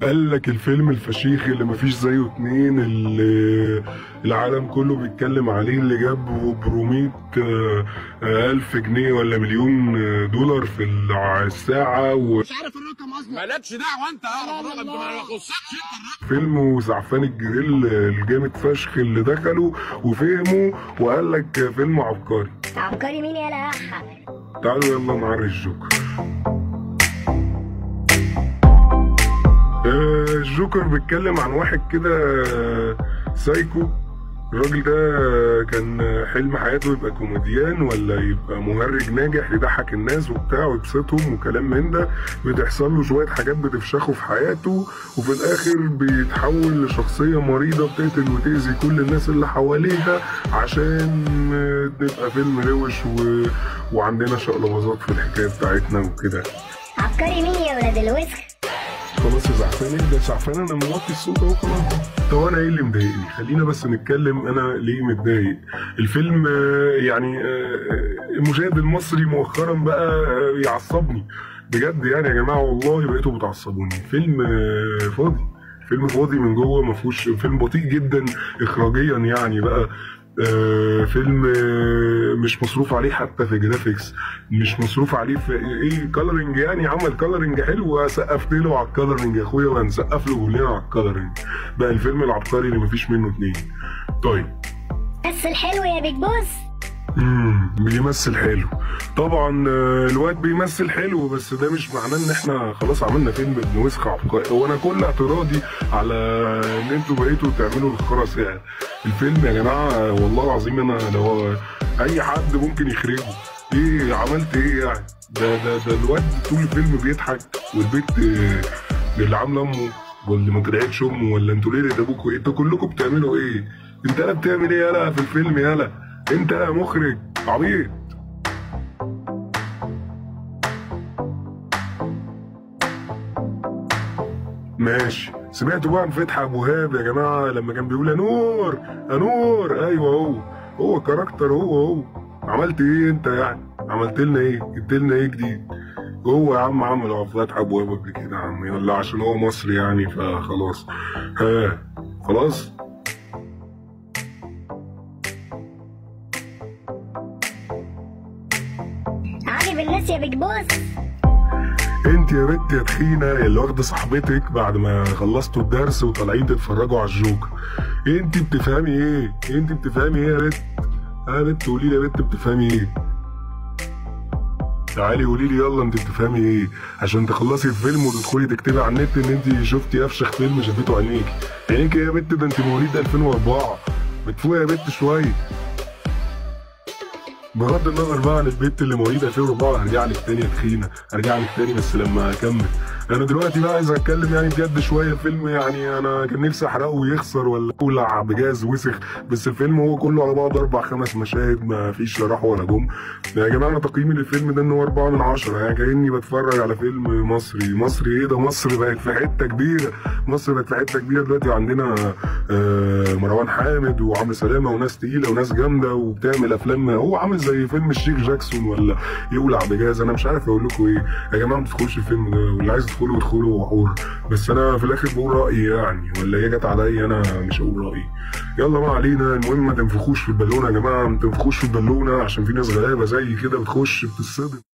قال لك الفيلم الفشيخ اللي مفيش زيه اتنين اللي العالم كله بيتكلم عليه اللي جاب برومية ألف جنيه ولا مليون دولار في الساعة و... مش عارف الرقم اصلا مالكش دعوه انت اعرف الرقم ده ما يخصكش انت فيلم وزعفان الجريل الجامد فشخ اللي دخلوا وفهموا وقال لك فيلم عبقري عبقري مين يا لحق تعالوا يلا نعري الجوكر آه، الجوكر بيتكلم عن واحد كده آه، سايكو الراجل ده كان حلم حياته يبقى كوميديان ولا يبقى مهرج ناجح يضحك الناس وبتاع ويبسطهم وكلام من ده بتحصل له شويه حاجات بتفشخه في حياته وفي الاخر بيتحول لشخصيه مريضه بتقتل وتاذي كل الناس اللي حواليها عشان آه، نبقى فيلم روش و... وعندنا شقلباظات في الحكايه بتاعتنا وكده عبقري مين يا ولاد الوسخ خلاص يا زعفان اهدى يا زعفان انا موطي الصوت اهو خلاص طب انا ايه اللي مضايقني خلينا بس نتكلم انا ليه متضايق الفيلم آه، يعني آه، المشاهد المصري مؤخرا بقى آه، يعصبني بجد يعني يا جماعه والله بقيتوا بتعصبوني فيلم آه، فاضي فيلم فاضي من جوه ما فيهوش فيلم بطيء جدا اخراجيا يعني بقى آه فيلم آه مش مصروف عليه حتى في جرافيكس مش مصروف عليه في ايه كولرنج يعني عمل كولرنج حلو سقفت له على الكولرنج يا اخويا وهنسقف له كلنا على الكولرنج بقى الفيلم العبقري اللي مفيش منه اتنين طيب بس الحلو يا بيج بوس امم بيمثل حلو طبعا آه، الواد بيمثل حلو بس ده مش معناه ان احنا خلاص عملنا فيلم ابن وسخ عبقري هو انا كل اعتراضي على ان انتوا بقيتوا تعملوا الخرس يعني الفيلم يا جماعه والله العظيم انا لو اي حد ممكن يخرجه ايه عملت ايه يعني ده ده ده الواد طول الفيلم بيضحك والبيت آه، اللي عامله امه واللي ما طلعتش امه ولا انتوا ليه ده ابوكوا ايه انتوا كلكم بتعملوا ايه انت يالا بتعمل ايه يالا في الفيلم يالا انت يا مخرج عبيط ماشي سمعتوا بقى عن فتحي ابو وهاب يا جماعه لما كان بيقول يا نور يا نور ايوه هو هو كاركتر هو هو عملت ايه انت يعني عملت لنا ايه جبت لنا ايه جديد هو يا عم عمل على فتحي ابو وهاب قبل كده يا عم يلا عشان هو مصري يعني فخلاص ها خلاص عاجب الناس يا بيج بوس انت يا بنت يا تخينه اللي واخده صاحبتك بعد ما خلصتوا الدرس وطالعين تتفرجوا على الجوكر انت بتفهمي ايه انت بتفهمي ايه يا بنت يا بنت قولي لي يا بنت بتفهمي ايه تعالي قولي لي يلا انت بتفهمي ايه عشان تخلصي الفيلم وتدخلي تكتبي على النت ان انت شفتي افشخ فيلم شافته عينيكي عينيكي يا بنت ده انت مواليد 2004 بتفوقي يا بنت شويه بغض النظر بقى عن البت اللي مواليد 2004 هرجع لك تاني يا تخينه هرجع لك تاني بس لما اكمل انا دلوقتي بقى عايز اتكلم يعني بجد شويه الفيلم يعني انا كان نفسي احرقه ويخسر ولا يولع بجاز وسخ بس الفيلم هو كله على بعض اربع خمس مشاهد ما فيش لا راح ولا جم يا جماعه انا تقييمي للفيلم ده ان هو 4 من 10 يعني كاني بتفرج على فيلم مصري مصري ايه ده مصر بقت في حته كبيره مصر بقت في حته كبيره دلوقتي عندنا آه، مروان حامد وعمرو سلامه وناس تقيله وناس جامده وبتعمل افلام هو عامل زي فيلم الشيخ جاكسون ولا يولع بجاز انا مش عارف اقول لكم ايه يا جماعه ما تدخلوش الفيلم ده واللي عايز يدخله يدخله هو حر بس انا في الاخر بقول رايي يعني ولا هي جت عليا انا مش هقول رايي يلا ما علينا المهم ما تنفخوش في البالونه يا جماعه ما تنفخوش في البالونه عشان في ناس غلابه زي كده بتخش بتصدم